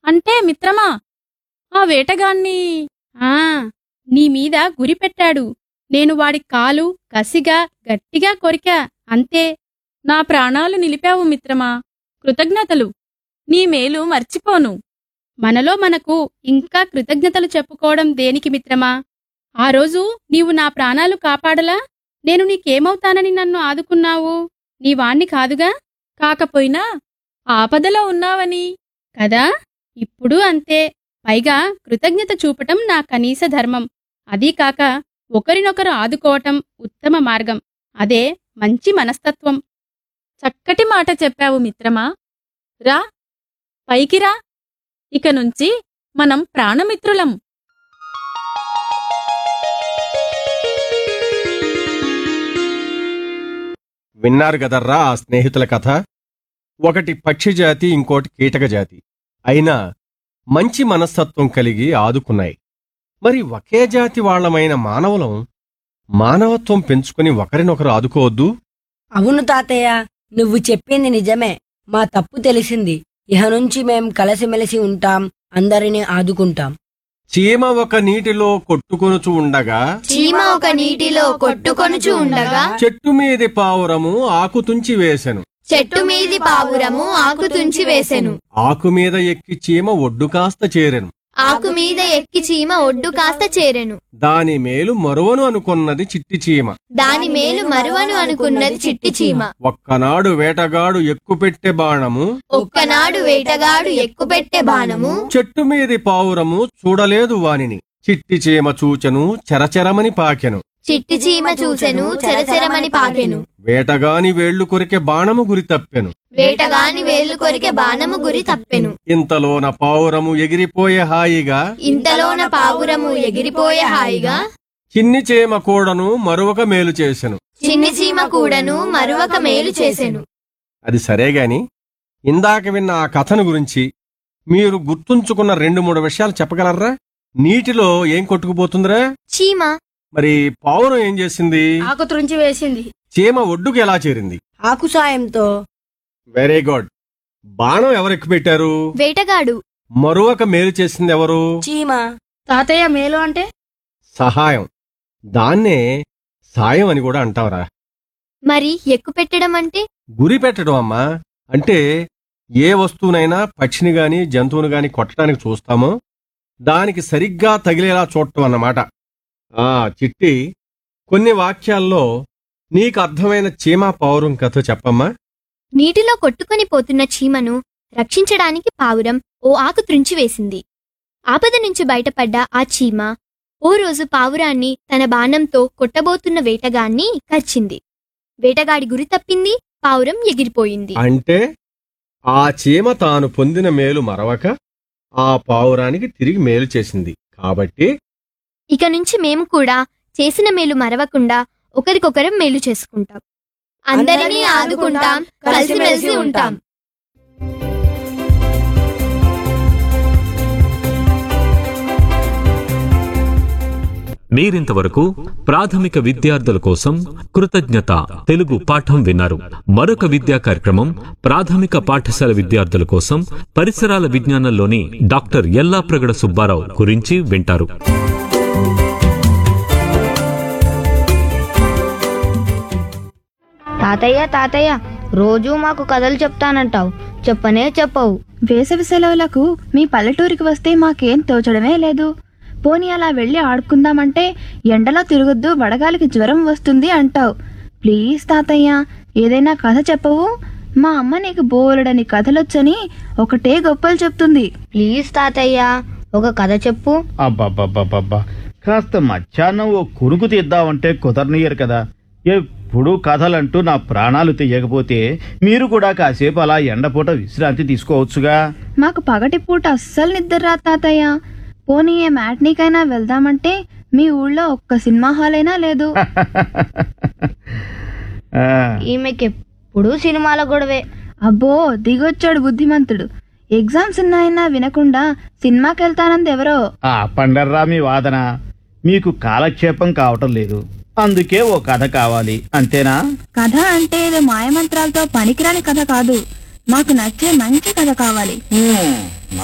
అంటే మిత్రమా ఆ వేటగాన్ని ఆ నీ మీద గురి పెట్టాడు నేను వాడి కాలు కసిగా గట్టిగా కొరికా అంతే నా ప్రాణాలు నిలిపావు మిత్రమా కృతజ్ఞతలు నీ మేలు మర్చిపోను మనలో మనకు ఇంకా కృతజ్ఞతలు చెప్పుకోవడం దేనికి మిత్రమా ఆ రోజు నీవు నా ప్రాణాలు కాపాడలా నేను నీకేమవుతానని నన్ను ఆదుకున్నావు నీ వాణ్ణి కాదుగా కాకపోయినా ఆపదలో ఉన్నావని కదా ఇప్పుడు అంతే పైగా కృతజ్ఞత చూపటం నా కనీస ధర్మం అదీ కాక ఒకరినొకరు ఆదుకోవటం ఉత్తమ మార్గం అదే మంచి మనస్తత్వం చక్కటి మాట చెప్పావు మిత్రమా రా పైకి రా ఇక నుంచి మనం ప్రాణమిత్రులం విన్నారు గదర్రా ఆ స్నేహితుల కథ ఒకటి పక్షి జాతి ఇంకోటి కీటక జాతి అయినా మంచి మనస్తత్వం కలిగి ఆదుకున్నాయి మరి ఒకే జాతి వాళ్ళమైన మానవులం మానవత్వం పెంచుకుని ఒకరినొకరు ఆదుకోవద్దు అవును తాతయ్య నువ్వు చెప్పింది నిజమే మా తప్పు తెలిసింది ఇహ నుంచి మేం కలిసిమెలిసి ఉంటాం అందరినీ ఆదుకుంటాం చీమ ఒక నీటిలో కొట్టుకొనుచు ఉండగా చీమ ఒక నీటిలో కొట్టుకొనుచు ఉండగా చెట్టు మీది పావురము ఆకు తుంచి వేసెను చెట్టు మీది పావురము ఆకు తుంచి వేసెను ఆకు మీద ఎక్కి చీమ ఒడ్డు కాస్త చేరెను ఆకు మీద ఎక్కి చీమ ఒడ్డు కాస్త చేరెను దాని మేలు మరువను అనుకున్నది చిట్టి చీమ దాని మేలు మరువను అనుకున్నది చిట్టి చీమ ఒక్కనాడు వేటగాడు ఎక్కుపెట్టె బాణము ఒక్కనాడు వేటగాడు ఎక్కుపెట్టే బాణము చెట్టు మీది పావురము చూడలేదు వానిని చిట్టి చీమ చూచెను చెరచెరమని పాకెను చిట్టి చీమ చూసెను చెరచెరమని పాకెను వేటగాని వేళ్లు కొరికే బాణము గురి తప్పెను వేటగాని వేలు కొరికే బాణము గురి తప్పెను ఇంతలోన పావురము ఎగిరిపోయే హాయిగా ఇంతలోన పావురము ఎగిరిపోయే హాయిగా చిన్ని చీమ కూడను మరొక మేలు చేసెను చిన్ని చీమ కూడను మరువక మేలు చేసెను అది సరేగాని ఇందాక విన్న ఆ కథను గురించి మీరు గుర్తుంచుకున్న రెండు మూడు విషయాలు చెప్పగలరా నీటిలో ఏం కొట్టుకుపోతుందిరా చీమ మరి పావురం ఏం చేసింది ఆకు త్రుంచి వేసింది చీమ ఒడ్డుకు ఎలా చేరింది ఆకు సాయంతో వెరీ గుడ్ బాణం ఎవరెక్కి పెట్టారు వేటగాడు మరొక మేలు చేసింది ఎవరు చీమ తాతయ్య మేలు అంటే సహాయం దాన్నే సాయం అని కూడా అంటావరా మరి ఎక్కుపెట్టడం అంటే గురి పెట్టడం అమ్మా అంటే ఏ వస్తువునైనా పక్షిని గాని జంతువుని గాని కొట్టడానికి చూస్తామో దానికి సరిగ్గా తగిలేలా చూడటం అన్నమాట ఆ చిట్టి కొన్ని వాక్యాల్లో నీకు అర్థమైన చీమ పౌరం కథ చెప్పమ్మా నీటిలో కొట్టుకొని పోతున్న చీమను రక్షించడానికి పావురం ఓ ఆకు త్రుంచివేసింది ఆపద నుంచి బయటపడ్డ ఆ చీమ ఓ రోజు పావురాన్ని తన బాణంతో కొట్టబోతున్న వేటగాన్ని కరిచింది వేటగాడి గురి తప్పింది పావురం ఎగిరిపోయింది అంటే ఆ చీమ తాను పొందిన మేలు మరవక ఆ పావురానికి తిరిగి మేలు చేసింది కాబట్టి ఇక నుంచి మేము కూడా చేసిన మేలు మరవకుండా ఒకరికొకరం మేలు చేసుకుంటాం అందరినీ ఆదుకుంటాం కలిసిమెలిసి ఉంటాం మీరింతవరకు ప్రాథమిక విద్యార్థుల కోసం కృతజ్ఞత తెలుగు పాఠం విన్నారు మరొక విద్యా కార్యక్రమం ప్రాథమిక పాఠశాల విద్యార్థుల కోసం పరిసరాల విజ్ఞానంలోని డాక్టర్ ఎల్లాప్రగడ సుబ్బారావు గురించి వింటారు తాతయ్య తాతయ్య రోజూ మాకు కథలు చెప్తానంటావు చెప్పనే చెప్పవు వేసవి సెలవులకు మీ పల్లెటూరికి వస్తే మాకేం తోచడమే లేదు పోనీ అలా వెళ్ళి ఆడుకుందామంటే ఎండలో తిరగొద్దు వడగాలికి జ్వరం వస్తుంది అంటావు ప్లీజ్ తాతయ్య ఏదైనా కథ చెప్పవు మా అమ్మ నీకు బోలెడని కథలొచ్చని ఒకటే గొప్పలు చెప్తుంది ప్లీజ్ తాతయ్య ఒక కథ చెప్పు అబ్బబ్బబ్బబ్బబ్బా కాస్త మధ్యాహ్నం ఓ కురుకు తీద్దామంటే కుదరనియరు కదా ఎప్పుడు కథలంటూ నా ప్రాణాలు తీయకపోతే మీరు కూడా కాసేపు అలా ఎండపూట విశ్రాంతి తీసుకోవచ్చుగా మాకు పగటి పూట అస్సలు నిద్ర రా తాతయ్య పోనీ ఏ మ్యాట్నీకైనా వెళ్దామంటే మీ ఊళ్ళో ఒక్క సినిమా హాల్ అయినా లేదు ఆ, ఈమెకి ఎప్పుడు సినిమాల గొడవే అబ్బో దిగొచ్చాడు బుద్ధిమంతుడు ఎగ్జామ్స్ ఉన్నాయన్నా వినకుండా సినిమాకి వెళ్తానంది ఎవరో ఆ పండర్రా మీ వాదన మీకు కాలక్షేపం కావటం లేదు అందుకే ఓ కథ కావాలి అంతేనా కథ అంటే ఏదో మాయమంత్రాలతో పనికిరాని కథ కాదు మాకు నచ్చే మంచి కథ కావాలి హ్మ్,